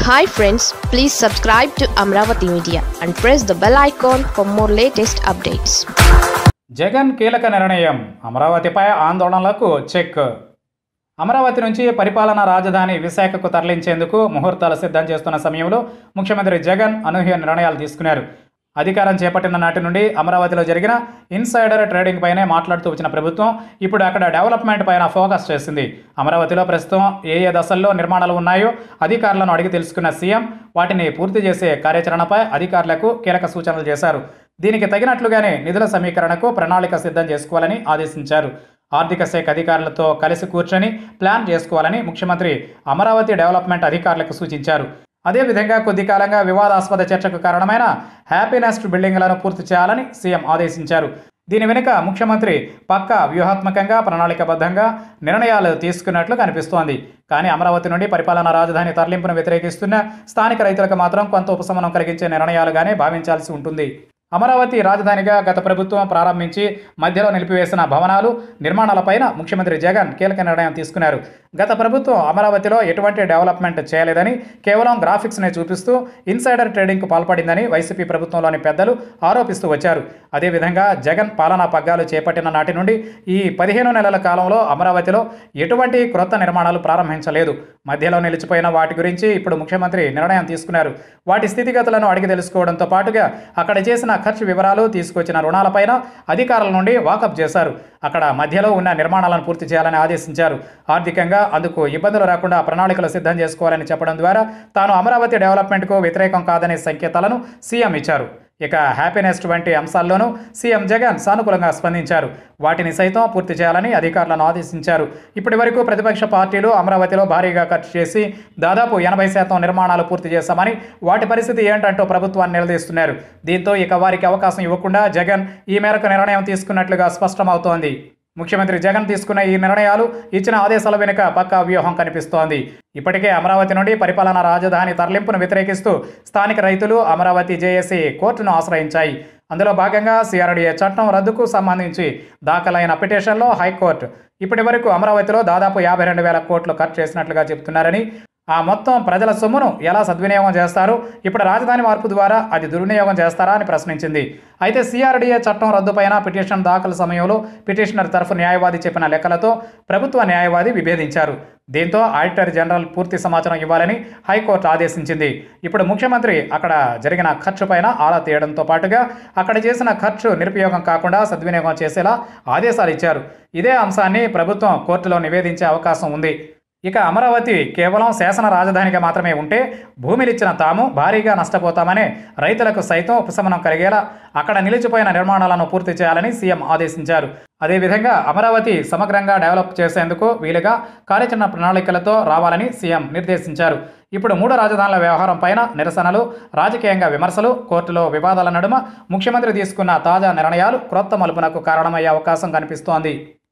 hi friends please subscribe to Amaravati media and press the bell icon for more latest updates Jagan కీలక నిర్ణయం అమరావతిపై ఆందోళనలకు check Amaravati నుంచి పరిపాలనా రాజధాని విశాఖకు తరలించేందుకు ముహూర్తాలు సిద్ధం చేస్తున్న సమయంలో ముఖ్యమంత్రి జగన్ అనూహ్య నిర్ణయాలు తీసుకున్నారు అధికారం చేపట్టిన నాటి నుండి అమరావతిలో జరిగిన ఇన్సైడర్ ట్రేడింగ్ పైనే మాట్లాడుతూ వచ్చిన ప్రభుత్వం ఇప్పుడు అక్కడ డెవలప్మెంట్ పైన ఫోకస్ చేసింది అమరావతిలో ప్రస్తుతం ఏ ఏ దశల్లో నిర్మాణాలు ఉన్నాయో అధికారులను అడిగి తెలుసుకున్న సీఎం వాటిని పూర్తి చేసే కార్యాచరణపై అధికారులకు కీలక సూచనలు చేశారు దీనికి తగినట్లుగానే నిధుల సమీకరణకు ప్రణాళిక సిద్ధం చేసుకోవాలని ఆదేశించారు ఆర్థిక శాఖ అధికారులతో కలిసి కూర్చొని ప్లాన్ చేసుకోవాలని ముఖ్యమంత్రి అమరావతి డెవలప్మెంట్ అధికారులకు సూచించారు అదేవిధంగా కొద్ది కాలంగా వివాదాస్పద చర్చకు కారణమైన హ్యాపీనెస్ట్ బిల్డింగ్లను పూర్తి చేయాలని సీఎం ఆదేశించారు దీని వెనుక ముఖ్యమంత్రి పక్క వ్యూహాత్మకంగా ప్రణాళికబద్ధంగా నిర్ణయాలు తీసుకున్నట్లు కనిపిస్తోంది కానీ అమరావతి నుండి పరిపాలనా రాజధాని తరలింపును వ్యతిరేకిస్తున్న స్థానిక రైతులకు మాత్రం కొంత ఉపశమనం కలిగించే నిర్ణయాలుగానే భావించాల్సి ఉంటుంది అమరావతి రాజధానిగా గత ప్రభుత్వం ప్రారంభించి మధ్యలో నిలిపివేసిన భవనాలు నిర్మాణాలపైన ముఖ్యమంత్రి జగన్ కీలక నిర్ణయం తీసుకున్నారు గత ప్రభుత్వం అమరావతిలో ఎటువంటి డెవలప్మెంట్ చేయలేదని కేవలం గ్రాఫిక్స్నే చూపిస్తూ ఇన్సైడర్ ట్రేడింగ్కు పాల్పడిందని వైసీపీ ప్రభుత్వంలోని పెద్దలు ఆరోపిస్తూ వచ్చారు అదేవిధంగా జగన్ పాలనా పగ్గాలు చేపట్టిన నాటి నుండి ఈ పదిహేను నెలల కాలంలో అమరావతిలో ఎటువంటి క్రొత్త నిర్మాణాలు ప్రారంభించలేదు మధ్యలో నిలిచిపోయిన వాటి గురించి ఇప్పుడు ముఖ్యమంత్రి నిర్ణయం తీసుకున్నారు వాటి స్థితిగతులను అడిగి తెలుసుకోవడంతో పాటుగా అక్కడ చేసిన ఖర్చు వివరాలు తీసుకొచ్చిన రుణాలపైన అధికారుల నుండి వాకప్ చేశారు అక్కడ మధ్యలో ఉన్న నిర్మాణాలను పూర్తి చేయాలని ఆదేశించారు ఆర్థికంగా అందుకు ఇబ్బందులు రాకుండా ప్రణాళికలు సిద్ధం చేసుకోవాలని చెప్పడం ద్వారా తాను అమరావతి డెవలప్మెంట్కు వ్యతిరేకం కాదనే సంకేతాలను సీఎం ఇచ్చారు ఇక హ్యాపీనెస్ట్ వంటి అంశాల్లోనూ సీఎం జగన్ సానుకూలంగా స్పందించారు వాటిని సైతం పూర్తి చేయాలని అధికారులను ఆదేశించారు ఇప్పటి వరకు ప్రతిపక్ష పార్టీలు అమరావతిలో భారీగా ఖర్చు చేసి దాదాపు ఎనభై శాతం నిర్మాణాలు పూర్తి చేశామని వాటి పరిస్థితి ఏంటంటూ ప్రభుత్వాన్ని నిలదీస్తున్నారు దీంతో ఇక వారికి అవకాశం ఇవ్వకుండా జగన్ ఈ మేరకు నిర్ణయం తీసుకున్నట్లుగా స్పష్టమవుతోంది ముఖ్యమంత్రి జగన్ తీసుకున్న ఈ నిర్ణయాలు ఇచ్చిన ఆదేశాల వెనుక పక్కా వ్యూహం కనిపిస్తోంది ఇప్పటికే అమరావతి నుండి పరిపాలనా రాజధాని తరలింపును వ్యతిరేకిస్తూ స్థానిక రైతులు అమరావతి జేఏసీ కోర్టును ఆశ్రయించాయి అందులో భాగంగా సిఆర్డీఏ చట్టం రద్దుకు సంబంధించి దాఖలైన పిటిషన్లో హైకోర్టు ఇప్పటి వరకు అమరావతిలో దాదాపు యాభై రెండు వేల కోట్లు ఖర్చు చేసినట్లుగా చెబుతున్నారని ఆ మొత్తం ప్రజల సొమ్మును ఎలా సద్వినియోగం చేస్తారు ఇప్పుడు రాజధాని మార్పు ద్వారా అది దుర్వినియోగం చేస్తారా అని ప్రశ్నించింది అయితే సిఆర్డీఏ చట్టం రద్దుపైన పిటిషన్ దాఖలు సమయంలో పిటిషనర్ తరఫు న్యాయవాది చెప్పిన లెక్కలతో ప్రభుత్వ న్యాయవాది విభేదించారు దీంతో ఆడిటర్ జనరల్ పూర్తి సమాచారం ఇవ్వాలని హైకోర్టు ఆదేశించింది ఇప్పుడు ముఖ్యమంత్రి అక్కడ జరిగిన ఖర్చుపైన ఆరా తీయడంతో పాటుగా అక్కడ చేసిన ఖర్చు నిరుపయోగం కాకుండా సద్వినియోగం చేసేలా ఆదేశాలు ఇచ్చారు ఇదే అంశాన్ని ప్రభుత్వం కోర్టులో నివేదించే అవకాశం ఉంది ఇక అమరావతి కేవలం శాసన రాజధానిగా మాత్రమే ఉంటే భూమిలిచ్చిన తాము భారీగా నష్టపోతామనే రైతులకు సైతం ఉపశమనం కలిగేలా అక్కడ నిలిచిపోయిన నిర్మాణాలను పూర్తి చేయాలని సీఎం ఆదేశించారు అదేవిధంగా అమరావతి సమగ్రంగా డెవలప్ చేసేందుకు వీలుగా కార్యాచరణ ప్రణాళికలతో రావాలని సీఎం నిర్దేశించారు ఇప్పుడు మూడు రాజధానుల వ్యవహారం పైన నిరసనలు రాజకీయంగా విమర్శలు కోర్టులో వివాదాల నడుమ ముఖ్యమంత్రి తీసుకున్న తాజా నిర్ణయాలు క్రొత్త మలుపునకు కారణమయ్యే అవకాశం కనిపిస్తోంది